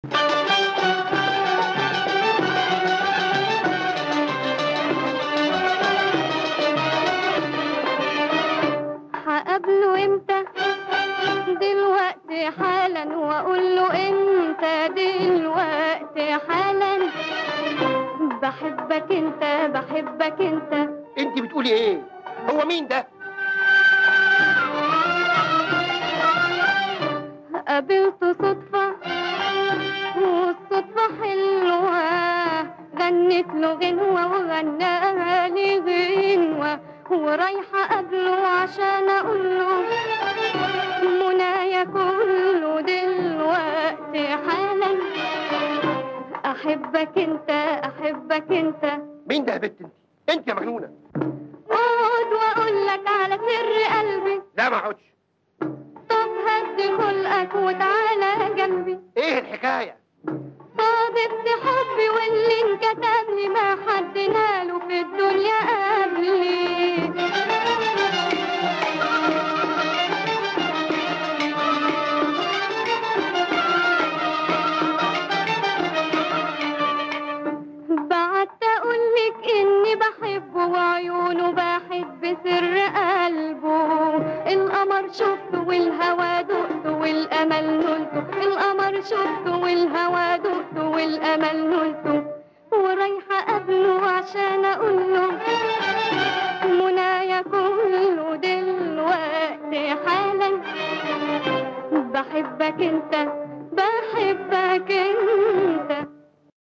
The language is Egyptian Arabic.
هقابله امتى دلوقتي حالا واقول له انت دلوقتي حالا بحبك انت بحبك انت انت بتقولي ايه هو مين ده قابلته صدفة والصدفة حلوة غنت له غنوة وغناها لي غنوة ورايحة قبله عشان أقول له منايا كله دلوقتي حالا أحبك أنت أحبك أنت مين ده يا بت انت انت يا مجنونه اقعد وأقول لك على سر قلبي لا ما اقعدش طب هدي خلقك وتعالى قلبي ايه الحكايه صادفت حبي واللي انكتب لي ما حد ناله في الدنيا قبلي بعدت اقولك اني بحبه وعيونه بحب سر قلبه القمر شفته والهوى دقته والامل نلته القمر شفته والهوى دقته والامل نلته ورايحه قبله عشان اقوله منايا كله دلوقتي حالا بحبك انت